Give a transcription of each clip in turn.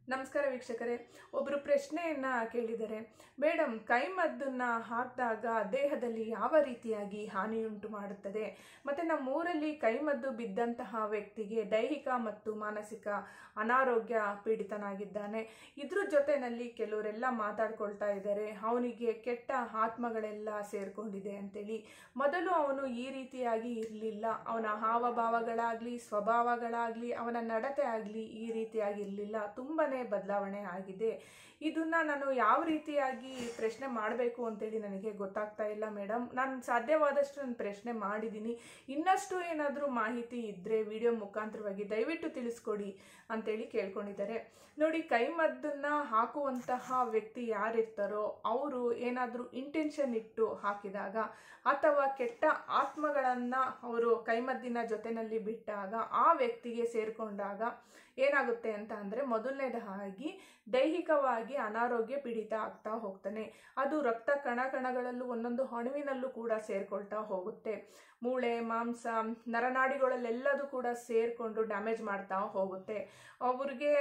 ನಮಸ್ಕಾರ ವೀಕ್ಷಕರೇ ಒಬ್ಬರು ಪ್ರಶ್ನೆಯನ್ನ ಕೇಳಿದರೆ ಮೇಡಮ್ ಕೈಮದ್ದನ್ನ ಹಾಕಿದಾಗ ದೇಹದಲ್ಲಿ ಯಾವ ರೀತಿಯಾಗಿ ಹಾನಿಯುಂಟು ಮಾಡುತ್ತದೆ ಮತ್ತು ನಮ್ಮೂರಲ್ಲಿ ಕೈಮದ್ದು ಬಿದ್ದಂತಹ ವ್ಯಕ್ತಿಗೆ ದೈಹಿಕ ಮತ್ತು ಮಾನಸಿಕ ಅನಾರೋಗ್ಯ ಪೀಡಿತನಾಗಿದ್ದಾನೆ ಇದ್ರ ಜೊತೆನಲ್ಲಿ ಕೆಲವರೆಲ್ಲ ಮಾತಾಡ್ಕೊಳ್ತಾ ಇದ್ದಾರೆ ಅವನಿಗೆ ಕೆಟ್ಟ ಆತ್ಮಗಳೆಲ್ಲ ಸೇರ್ಕೊಂಡಿದೆ ಅಂತೇಳಿ ಮೊದಲು ಅವನು ಈ ರೀತಿಯಾಗಿ ಇರಲಿಲ್ಲ ಅವನ ಹಾವಭಾವಗಳಾಗಲಿ ಸ್ವಭಾವಗಳಾಗಲಿ ಅವನ ನಡತೆ ಆಗಲಿ ಈ ರೀತಿಯಾಗಿ ಇರಲಿಲ್ಲ ತುಂಬಾ ಬದಲಾವಣೆ ಆಗಿದೆ ಇದನ್ನ ನಾನು ಯಾವ ರೀತಿಯಾಗಿ ಪ್ರಶ್ನೆ ಮಾಡಬೇಕು ಅಂತೇಳಿ ನನಗೆ ಗೊತ್ತಾಗ್ತಾ ಇಲ್ಲ ಮೇಡಮ್ ನಾನು ಸಾಧ್ಯವಾದಷ್ಟು ನಾನು ಪ್ರಶ್ನೆ ಮಾಡಿದ್ದೀನಿ ಇನ್ನಷ್ಟು ಏನಾದರೂ ಮಾಹಿತಿ ಇದ್ದರೆ ವಿಡಿಯೋ ಮುಖಾಂತರವಾಗಿ ದಯವಿಟ್ಟು ತಿಳಿಸ್ಕೊಡಿ ಅಂತೇಳಿ ಕೇಳ್ಕೊಂಡಿದ್ದಾರೆ ನೋಡಿ ಕೈಮದ್ದನ್ನ ಹಾಕುವಂತಹ ವ್ಯಕ್ತಿ ಯಾರಿರ್ತಾರೋ ಅವರು ಏನಾದರೂ ಇಂಟೆನ್ಷನ್ ಇಟ್ಟು ಹಾಕಿದಾಗ ಅಥವಾ ಕೆಟ್ಟ ಆತ್ಮಗಳನ್ನು ಅವರು ಕೈಮದ್ದಿನ ಜೊತೆನಲ್ಲಿ ಬಿಟ್ಟಾಗ ಆ ವ್ಯಕ್ತಿಗೆ ಸೇರಿಕೊಂಡಾಗ ಏನಾಗುತ್ತೆ ಅಂತ ಅಂದರೆ ಮೊದಲನೇದಾಗಿ ದೈಹಿಕವಾಗಿ ಅನಾರೋಗ್ಯ ಪೀಡಿತ ಆಗ್ತಾ ಹೋಗ್ತಾನೆ ಅದು ರಕ್ತ ಕಣ ಕಣಗಳಲ್ಲೂ ಒಂದೊಂದು ಅಣುವಿನಲ್ಲೂ ಕೂಡ ಸೇರ್ಕೊಳ್ತಾ ಹೋಗುತ್ತೆ ಮೂಳೆ ಮಾಂಸ ನರನಾಡಿಗಳಲ್ಲೆಲ್ಲದೂ ಕೂಡ ಸೇರಿಕೊಂಡು ಡ್ಯಾಮೇಜ್ ಮಾಡ್ತಾ ಹೋಗುತ್ತೆ ಅವ್ರಿಗೆ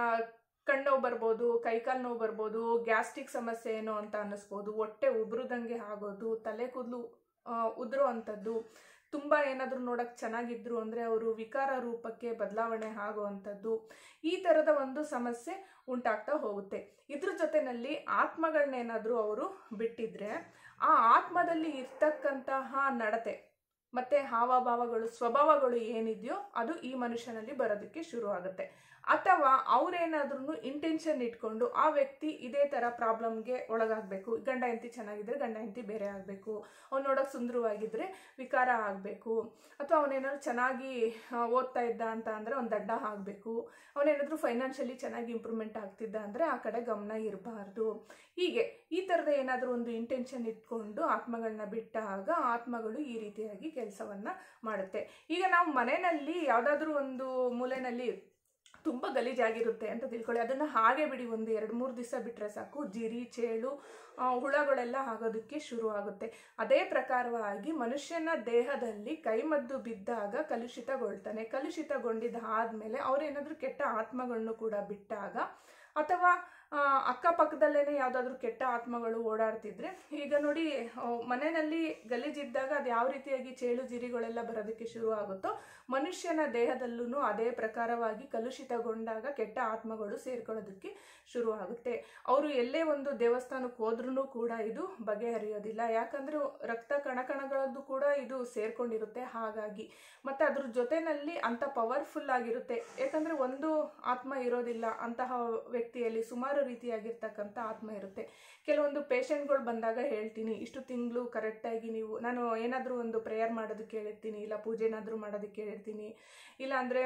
ಕಣ್ಣು ನೋವು ಬರ್ಬೋದು ಕೈಕಾಲು ನೋವು ಬರ್ಬೋದು ಗ್ಯಾಸ್ಟ್ರಿಕ್ ಸಮಸ್ಯೆ ಏನೋ ಅಂತ ಅನ್ನಿಸ್ಬೋದು ಹೊಟ್ಟೆ ಉಬ್ರದಂಗೆ ಆಗೋದು ತಲೆ ಕೂದಲು ಉದುರೋ ಅಂಥದ್ದು ತುಂಬ ಏನಾದರೂ ನೋಡೋಕ್ಕೆ ಚೆನ್ನಾಗಿದ್ರು ಅಂದರೆ ಅವರು ವಿಕಾರ ರೂಪಕ್ಕೆ ಬದಲಾವಣೆ ಆಗುವಂಥದ್ದು ಈ ಥರದ ಒಂದು ಸಮಸ್ಯೆ ಉಂಟಾಗ್ತಾ ಹೋಗುತ್ತೆ ಇದ್ರ ಜೊತೆಯಲ್ಲಿ ಆತ್ಮಗಳನ್ನೇನಾದರೂ ಅವರು ಬಿಟ್ಟಿದ್ರೆ ಆ ಆತ್ಮದಲ್ಲಿ ಇರ್ತಕ್ಕಂತಹ ನಡತೆ ಮತ್ತು ಹಾವಭಾವಗಳು ಸ್ವಭಾವಗಳು ಏನಿದೆಯೋ ಅದು ಈ ಮನುಷ್ಯನಲ್ಲಿ ಬರೋದಕ್ಕೆ ಶುರು ಆಗುತ್ತೆ ಅಥವಾ ಅವರೇನಾದ್ರೂ ಇಂಟೆನ್ಷನ್ ಇಟ್ಕೊಂಡು ಆ ವ್ಯಕ್ತಿ ಇದೇ ಥರ ಪ್ರಾಬ್ಲಮ್ಗೆ ಒಳಗಾಗಬೇಕು ಗಂಡ ಹೆಂಡತಿ ಚೆನ್ನಾಗಿದ್ದರೆ ಗಂಡ ಹೆಂಡತಿ ಬೇರೆ ಆಗಬೇಕು ಅವ್ನು ನೋಡೋಕೆ ಸುಂದರವಾಗಿದ್ದರೆ ವಿಕಾರ ಆಗಬೇಕು ಅಥವಾ ಅವನೇನಾದ್ರು ಚೆನ್ನಾಗಿ ಓದ್ತಾ ಇದ್ದ ಅಂತ ಅಂದರೆ ಅವ್ನು ದಡ್ಡ ಆಗಬೇಕು ಅವನೇನಾದರೂ ಫೈನಾನ್ಷಿಯಲಿ ಚೆನ್ನಾಗಿ ಇಂಪ್ರೂವ್ಮೆಂಟ್ ಆಗ್ತಿದ್ದ ಅಂದರೆ ಆ ಕಡೆ ಗಮನ ಇರಬಾರ್ದು ಹೀಗೆ ಈ ಥರದ ಏನಾದರೂ ಒಂದು ಇಂಟೆನ್ಷನ್ ಇಟ್ಕೊಂಡು ಆತ್ಮಗಳನ್ನ ಬಿಟ್ಟಾಗ ಆತ್ಮಗಳು ಈ ರೀತಿಯಾಗಿ ಕೆಲಸವನ್ನು ಮಾಡುತ್ತೆ ಈಗ ನಾವು ಮನೆಯಲ್ಲಿ ಯಾವುದಾದ್ರೂ ಒಂದು ಮೂಲೆಯಲ್ಲಿ ತುಂಬ ಗಲೀಜಾಗಿರುತ್ತೆ ಅಂತ ತಿಳ್ಕೊಳ್ಳಿ ಅದನ್ನು ಹಾಗೆ ಬಿಡಿ ಒಂದು ಎರಡು ಮೂರು ದಿವಸ ಬಿಟ್ಟರೆ ಸಾಕು ಜಿರಿ ಚೇಳು ಹುಳಗಳೆಲ್ಲ ಆಗೋದಕ್ಕೆ ಶುರು ಆಗುತ್ತೆ ಅದೇ ಪ್ರಕಾರವಾಗಿ ಮನುಷ್ಯನ ದೇಹದಲ್ಲಿ ಕೈಮದ್ದು ಬಿದ್ದಾಗ ಕಲುಷಿತಗೊಳ್ತಾನೆ ಕಲುಷಿತಗೊಂಡಿದ್ದಾದಮೇಲೆ ಅವರೇನಾದರೂ ಕೆಟ್ಟ ಆತ್ಮಗಳನ್ನು ಕೂಡ ಬಿಟ್ಟಾಗ ಅಥವಾ ಅಕ್ಕಪಕ್ಕದಲ್ಲೇ ಯಾವುದಾದ್ರೂ ಕೆಟ್ಟ ಆತ್ಮಗಳು ಓಡಾಡ್ತಿದ್ರೆ ಈಗ ನೋಡಿ ಮನೆಯಲ್ಲಿ ಗಲೀಜಿದ್ದಾಗ ಅದು ಯಾವ ರೀತಿಯಾಗಿ ಚೇಳು ಜಿರಿಗಳೆಲ್ಲ ಬರೋದಕ್ಕೆ ಶುರು ಆಗುತ್ತೋ ಮನುಷ್ಯನ ದೇಹದಲ್ಲೂ ಅದೇ ಪ್ರಕಾರವಾಗಿ ಕಲುಷಿತಗೊಂಡಾಗ ಕೆಟ್ಟ ಆತ್ಮಗಳು ಸೇರ್ಕೊಳ್ಳೋದಕ್ಕೆ ಶುರು ಆಗುತ್ತೆ ಅವರು ಎಲ್ಲೇ ಒಂದು ದೇವಸ್ಥಾನಕ್ಕೆ ಹೋದ್ರೂ ಕೂಡ ಇದು ಬಗೆಹರಿಯೋದಿಲ್ಲ ಯಾಕಂದರೆ ರಕ್ತ ಕಣಕಣಗಳದ್ದು ಕೂಡ ಇದು ಸೇರ್ಕೊಂಡಿರುತ್ತೆ ಹಾಗಾಗಿ ಮತ್ತು ಅದ್ರ ಜೊತೆಯಲ್ಲಿ ಅಂಥ ಪವರ್ಫುಲ್ ಆಗಿರುತ್ತೆ ಯಾಕಂದರೆ ಒಂದು ಆತ್ಮ ಇರೋದಿಲ್ಲ ಅಂತಹ ವ್ಯಕ್ತಿಯಲ್ಲಿ ಸುಮಾರು ರೀತಿಯಾಗಿರ್ತಕ್ಕಂಥ ಆತ್ಮ ಇರುತ್ತೆ ಕೆಲವೊಂದು ಪೇಷಂಟ್ಗಳು ಬಂದಾಗ ಹೇಳ್ತೀನಿ ಇಷ್ಟು ತಿಂಗಳು ಕರೆಕ್ಟಾಗಿ ನೀವು ನಾನು ಏನಾದರೂ ಒಂದು ಪ್ರೇಯರ್ ಮಾಡೋದಕ್ಕೆ ಹೇಳಿರ್ತೀನಿ ಇಲ್ಲ ಪೂಜೆ ಏನಾದರೂ ಮಾಡೋದಕ್ಕೆ ಹೇಳಿರ್ತೀನಿ ಇಲ್ಲ ಅಂದರೆ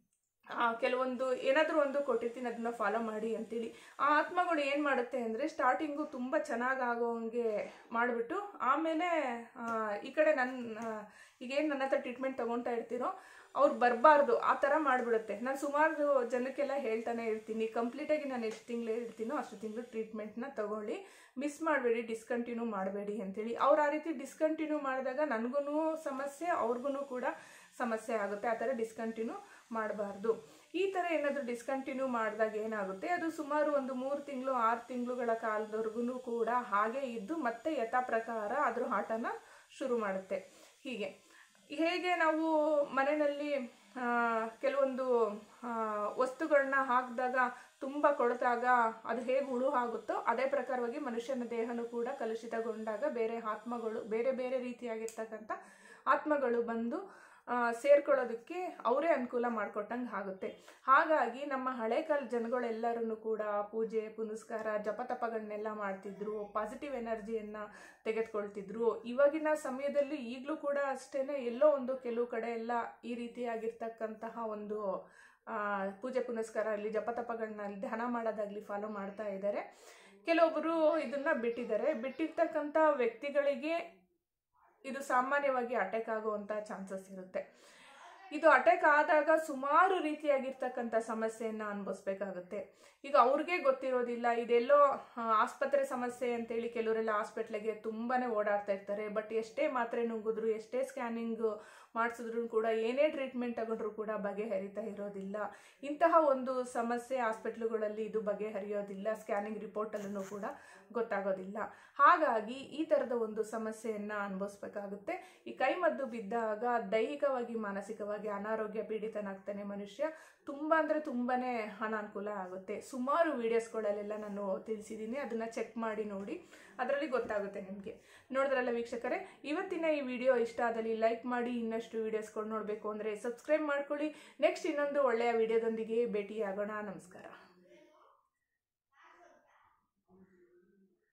ಕೆಲವೊಂದು ಏನಾದರೂ ಒಂದು ಕೊಟ್ಟಿರ್ತೀನಿ ಅದನ್ನ ಫಾಲೋ ಮಾಡಿ ಅಂತೇಳಿ ಆ ಆತ್ಮಗಳು ಏನು ಮಾಡುತ್ತೆ ಅಂದರೆ ಸ್ಟಾರ್ಟಿಂಗು ತುಂಬ ಚೆನ್ನಾಗಿ ಆಗೋಂಗೆ ಮಾಡಿಬಿಟ್ಟು ಆಮೇಲೆ ಈ ಕಡೆ ನನ್ನ ಈಗೇನು ನನ್ನ ಹತ್ರ ಟ್ರೀಟ್ಮೆಂಟ್ ತೊಗೊತಾ ಇರ್ತೀರೋ ಅವ್ರು ಬರಬಾರ್ದು ಆ ಥರ ಮಾಡಿಬಿಡುತ್ತೆ ನಾನು ಸುಮಾರು ಜನಕ್ಕೆಲ್ಲ ಹೇಳ್ತಾನೆ ಇರ್ತೀನಿ ಕಂಪ್ಲೀಟಾಗಿ ನಾನು ಎಷ್ಟು ತಿಂಗಳು ಹೇಳ್ತೀನೋ ಅಷ್ಟು ತಿಂಗಳು ಟ್ರೀಟ್ಮೆಂಟ್ನ ತಗೊಳ್ಳಿ ಮಿಸ್ ಮಾಡಬೇಡಿ ಡಿಸ್ಕಂಟಿನ್ಯೂ ಮಾಡಬೇಡಿ ಅಂತೇಳಿ ಅವ್ರು ಆ ರೀತಿ ಡಿಸ್ಕಂಟಿನ್ಯೂ ಮಾಡಿದಾಗ ನನಗೂ ಸಮಸ್ಯೆ ಅವ್ರಿಗೂ ಕೂಡ ಸಮಸ್ಯೆ ಆಗುತ್ತೆ ಆ ಥರ ಡಿಸ್ಕಂಟಿನ್ಯೂ ಮಾಡಬಾರ್ದು ಈ ಥರ ಏನಾದರೂ ಡಿಸ್ಕಂಟಿನ್ಯೂ ಮಾಡಿದಾಗ ಏನಾಗುತ್ತೆ ಅದು ಸುಮಾರು ಒಂದು ಮೂರು ತಿಂಗಳು ಆರು ತಿಂಗಳುಗಳ ಕಾಲದವರೆಗೂ ಕೂಡ ಹಾಗೆ ಇದ್ದು ಮತ್ತೆ ಯಥಾ ಪ್ರಕಾರ ಅದ್ರ ಆಟನ ಶುರು ಮಾಡುತ್ತೆ ಹೀಗೆ ಹೇಗೆ ನಾವು ಮನೆಯಲ್ಲಿ ಕೆಲವೊಂದು ವಸ್ತುಗಳನ್ನ ಹಾಕಿದಾಗ ತುಂಬ ಕೊಳೆತಾಗ ಅದು ಹೇಗೆ ಹುಳು ಆಗುತ್ತೋ ಅದೇ ಪ್ರಕಾರವಾಗಿ ಮನುಷ್ಯನ ದೇಹನೂ ಕೂಡ ಕಲುಷಿತಗೊಂಡಾಗ ಬೇರೆ ಆತ್ಮಗಳು ಬೇರೆ ಬೇರೆ ರೀತಿಯಾಗಿರ್ತಕ್ಕಂಥ ಆತ್ಮಗಳು ಬಂದು ಸೇರ್ಕೊಳ್ಳೋದಕ್ಕೆ ಅವರೇ ಅನುಕೂಲ ಮಾಡಿಕೊಟ್ಟಂಗೆ ಆಗುತ್ತೆ ಹಾಗಾಗಿ ನಮ್ಮ ಹಳೆ ಕಾಲ ಜನಗಳೆಲ್ಲರೂ ಕೂಡ ಪೂಜೆ ಪುನಸ್ಕಾರ ಜಪತಪಗಳನ್ನೆಲ್ಲ ಮಾಡ್ತಿದ್ರು ಪಾಸಿಟಿವ್ ಎನರ್ಜಿಯನ್ನು ತೆಗೆದುಕೊಳ್ತಿದ್ರು ಇವಾಗಿನ ಸಮಯದಲ್ಲಿ ಈಗಲೂ ಕೂಡ ಅಷ್ಟೇ ಎಲ್ಲೋ ಒಂದು ಕೆಲವು ಕಡೆ ಎಲ್ಲ ಈ ರೀತಿಯಾಗಿರ್ತಕ್ಕಂತಹ ಒಂದು ಪೂಜೆ ಪುನಸ್ಕಾರ ಆಗಲಿ ಜಪತಪಗಳನ್ನ ಧ್ಯಾನ ಮಾಡೋದಾಗಲಿ ಫಾಲೋ ಮಾಡ್ತಾ ಇದ್ದಾರೆ ಕೆಲವೊಬ್ಬರು ಇದನ್ನು ಬಿಟ್ಟಿದ್ದಾರೆ ಬಿಟ್ಟಿರ್ತಕ್ಕಂಥ ವ್ಯಕ್ತಿಗಳಿಗೆ ಇದು ಸಾಮಾನ್ಯವಾಗಿ ಅಟ್ಯಾಕ್ ಆಗುವಂಥ ಚಾನ್ಸಸ್ ಇರುತ್ತೆ ಇದು ಅಟ್ಯಾಕ್ ಆದಾಗ ಸುಮಾರು ರೀತಿಯಾಗಿರ್ತಕ್ಕಂಥ ಸಮಸ್ಯೆಯನ್ನು ಅನುಭವಿಸ್ಬೇಕಾಗುತ್ತೆ ಈಗ ಅವ್ರಿಗೆ ಗೊತ್ತಿರೋದಿಲ್ಲ ಇದೆಲ್ಲೋ ಆಸ್ಪತ್ರೆ ಸಮಸ್ಯೆ ಅಂತೇಳಿ ಕೆಲವರೆಲ್ಲ ಹಾಸ್ಪಿಟ್ಲಿಗೆ ತುಂಬಾ ಓಡಾಡ್ತಾ ಇರ್ತಾರೆ ಬಟ್ ಎಷ್ಟೇ ಮಾತ್ರೆ ನುಂಗಿದ್ರು ಎಷ್ಟೇ ಸ್ಕ್ಯಾನಿಂಗ್ ಮಾಡಿಸಿದ್ರು ಕೂಡ ಏನೇ ಟ್ರೀಟ್ಮೆಂಟ್ ತಗೊಂಡ್ರು ಕೂಡ ಬಗೆಹರಿತಾ ಇರೋದಿಲ್ಲ ಇಂತಹ ಒಂದು ಸಮಸ್ಯೆ ಹಾಸ್ಪಿಟ್ಲುಗಳಲ್ಲಿ ಇದು ಬಗೆಹರಿಯೋದಿಲ್ಲ ಸ್ಕ್ಯಾನಿಂಗ್ ರಿಪೋರ್ಟಲ್ಲೂ ಕೂಡ ಗೊತ್ತಾಗೋದಿಲ್ಲ ಹಾಗಾಗಿ ಈ ಥರದ ಒಂದು ಸಮಸ್ಯೆಯನ್ನು ಅನುಭವಿಸ್ಬೇಕಾಗುತ್ತೆ ಈ ಕೈಮದ್ದು ಬಿದ್ದಾಗ ದೈಹಿಕವಾಗಿ ಮಾನಸಿಕವಾಗಿ ಅನಾರೋಗ್ಯ ಪೀಡಿತನಾಗ್ತಾನೆ ಮನುಷ್ಯ ತುಂಬ ಅಂದರೆ ತುಂಬಾ ಅನಾನುಕೂಲ ಆಗುತ್ತೆ ಸುಮಾರು ವೀಡಿಯೋಸ್ಗಳಲ್ಲೆಲ್ಲ ನಾನು ತಿಳಿಸಿದ್ದೀನಿ ಅದನ್ನು ಚೆಕ್ ಮಾಡಿ ನೋಡಿ ಅದರಲ್ಲಿ ಗೊತ್ತಾಗುತ್ತೆ ನಿಮಗೆ ನೋಡಿದ್ರಲ್ಲ ವೀಕ್ಷಕರೇ ಇವತ್ತಿನ ಈ ವಿಡಿಯೋ ಇಷ್ಟ ಆದಲ್ಲಿ ಲೈಕ್ ಮಾಡಿ ಇನ್ನಷ್ಟು ವೀಡಿಯೋಸ್ಗಳು ನೋಡಬೇಕು ಅಂದರೆ ಸಬ್ಸ್ಕ್ರೈಬ್ ಮಾಡ್ಕೊಳ್ಳಿ ನೆಕ್ಸ್ಟ್ ಇನ್ನೊಂದು ಒಳ್ಳೆಯ ವಿಡಿಯೋದೊಂದಿಗೆ ಭೇಟಿಯಾಗೋಣ ನಮಸ್ಕಾರ